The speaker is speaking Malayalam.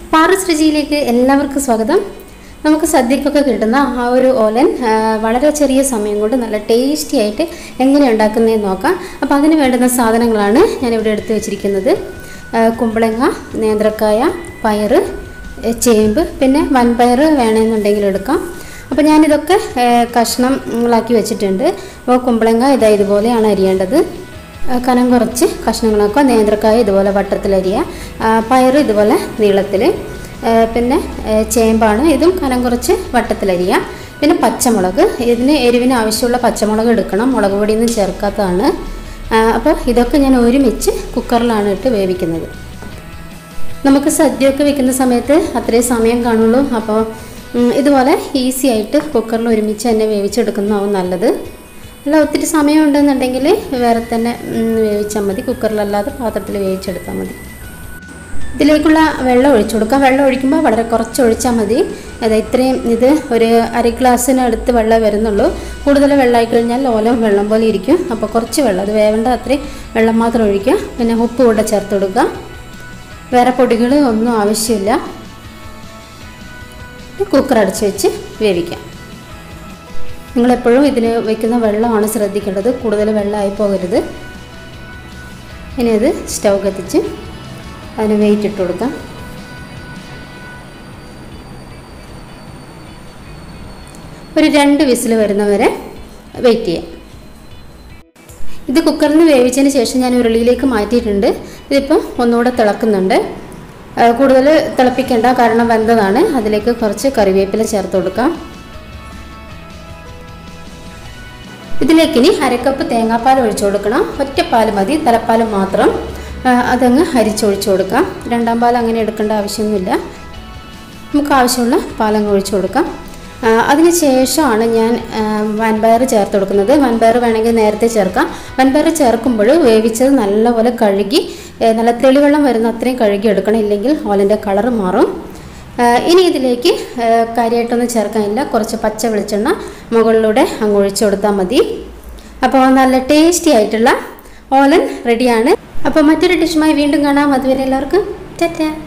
പാറസ് രുചിയിലേക്ക് എല്ലാവർക്കും സ്വാഗതം നമുക്ക് സദ്യക്കൊക്കെ കിട്ടുന്ന ആ ഒരു ഓലൻ ആ, വളരെ ചെറിയ സമയം കൊണ്ട് നല്ല ടേസ്റ്റി ആയിട്ട് എങ്ങനെ ഉണ്ടാക്കുന്നതെന്ന് നോക്കാം അപ്പോൾ അതിന് വേണ്ടുന്ന സാധനങ്ങളാണ് ഞാനിവിടെ എടുത്തു വെച്ചിരിക്കുന്നത് ആ, കുമ്പളങ്ങ നേന്ത്രക്കായ പയറ് ഏ, ചേമ്പ് പിന്നെ വൻപയർ വേണമെന്നുണ്ടെങ്കിൽ എടുക്കാം അപ്പോൾ ഞാനിതൊക്കെ ഏ, കഷ്ണങ്ങളാക്കി വെച്ചിട്ടുണ്ട് അപ്പോൾ കുമ്പളങ്ങ ഇതാ ഇതുപോലെയാണ് അരിയേണ്ടത് ആ, കനം കുറച്ച് കഷ്ണങ്ങളൊക്കെ നേന്ത്രക്കായ ഇതുപോലെ വട്ടത്തിലരിയുക പയർ ഇതുപോലെ നീളത്തിൽ പിന്നെ ആ, ചേമ്പാണ് ഇതും കനം കുറച്ച് വട്ടത്തിലരിയുക പിന്നെ പച്ചമുളക് ഇതിന് എരിവിന് ആവശ്യമുള്ള പച്ചമുളക് എടുക്കണം മുളക് പൊടിയൊന്നും ചേർക്കാത്തതാണ് ആ, അപ്പോൾ ഇതൊക്കെ ഞാൻ ഒരുമിച്ച് കുക്കറിലാണ് ഇട്ട് വേവിക്കുന്നത് നമുക്ക് സദ്യയൊക്കെ വെക്കുന്ന സമയത്ത് അത്രയും സമയം കാണുള്ളൂ അപ്പോൾ ഉം, ഇതുപോലെ ഈസി ആയിട്ട് കുക്കറിൽ ഒരുമിച്ച് തന്നെ വേവിച്ചെടുക്കുന്നതാവും നല്ലത് അല്ല ഒത്തിരി സമയം ഉണ്ടെന്നുണ്ടെങ്കിൽ വേറെ തന്നെ ഉം, വേവിച്ചാൽ മതി കുക്കറിലല്ലാതെ പാത്രത്തിൽ വേവിച്ചെടുത്താൽ മതി ഇതിലേക്കുള്ള വെള്ളം ഒഴിച്ചു കൊടുക്കാം വെള്ളം ഒഴിക്കുമ്പോൾ വളരെ കുറച്ച് ഒഴിച്ചാൽ മതി അതായത് ഇത്രയും ഇത് ഒരു അര ഗ്ലാസ്സിനടുത്ത് വെള്ളം വരുന്നുള്ളൂ കൂടുതൽ വെള്ളമായി കഴിഞ്ഞാൽ ഓലം വെള്ളം പോലെ ഇരിക്കും അപ്പോൾ കുറച്ച് വെള്ളം അത് വേവേണ്ട അത്രയും വെള്ളം മാത്രം ഒഴിക്കുക പിന്നെ ഉപ്പ് കൂടെ ചേർത്ത് കൊടുക്കുക വേറെ പൊടികൾ ഒന്നും ആവശ്യമില്ല കുക്കർ അടച്ച് വെച്ച് വേവിക്കാം നിങ്ങളെപ്പോഴും ഇതിന് വയ്ക്കുന്ന വെള്ളമാണ് ശ്രദ്ധിക്കേണ്ടത് കൂടുതൽ വെള്ളമായി പോകരുത് ഇനി അത് സ്റ്റൗ കത്തിച്ച് അതിന് വെയിറ്റ് ഇട്ട് കൊടുക്കാം ഒരു രണ്ട് വിസിൽ വരുന്നവരെ വെയിറ്റ് ചെയ്യാം ഇത് കുക്കറിൽ നിന്ന് വേവിച്ചതിന് ശേഷം ഞാൻ ഉരുളിയിലേക്ക് മാറ്റിയിട്ടുണ്ട് ഇതിപ്പം ഒന്നുകൂടെ തിളക്കുന്നുണ്ട് ആ, കൂടുതൽ തിളപ്പിക്കേണ്ട കാരണം വെന്തതാണ് അതിലേക്ക് കുറച്ച് കറിവേപ്പില ചേർത്ത് കൊടുക്കാം ഇതിലേക്ക് ഇനി അരക്കപ്പ് തേങ്ങാപ്പാൽ ഒഴിച്ചു കൊടുക്കണം ഒറ്റപ്പാൽ മതി തലപ്പാൽ മാത്രം ആ, അതങ്ങ് അരിച്ചൊഴിച്ചു കൊടുക്കാം രണ്ടാം പാൽ അങ്ങനെ എടുക്കേണ്ട ആവശ്യമൊന്നുമില്ല നമുക്ക് ആവശ്യമുള്ള പാലങ്ങ് ഒഴിച്ചു കൊടുക്കാം ആ, അതിന് ശേഷമാണ് ഞാൻ ആ, വൻപയർ ചേർത്ത് കൊടുക്കുന്നത് വൻപയർ വേണമെങ്കിൽ നേരത്തെ ചേർക്കാം വൻപയർ ചേർക്കുമ്പോൾ വേവിച്ചത് നല്ലപോലെ കഴുകി ഏ, നല്ല തെളിവെള്ളം വരുന്ന അത്രയും കഴുകി എടുക്കണം ഇല്ലെങ്കിൽ ഓലൻ്റെ കളറ് മാറും ആ, ഇനി ഇതിലേക്ക് ആ, കാര്യമായിട്ടൊന്നും ചേർക്കാനില്ല കുറച്ച് പച്ച വെളിച്ചെണ്ണ മുകളിലൂടെ അങ്ങ് ഒഴിച്ചു കൊടുത്താൽ മതി അപ്പോൾ നല്ല ടേസ്റ്റി ആയിട്ടുള്ള ഓലൻ റെഡിയാണ് അപ്പോൾ മറ്റൊരു ഡിഷുമായി വീണ്ടും കാണാം അതുവരെ എല്ലാവർക്കും ടാറ്റാ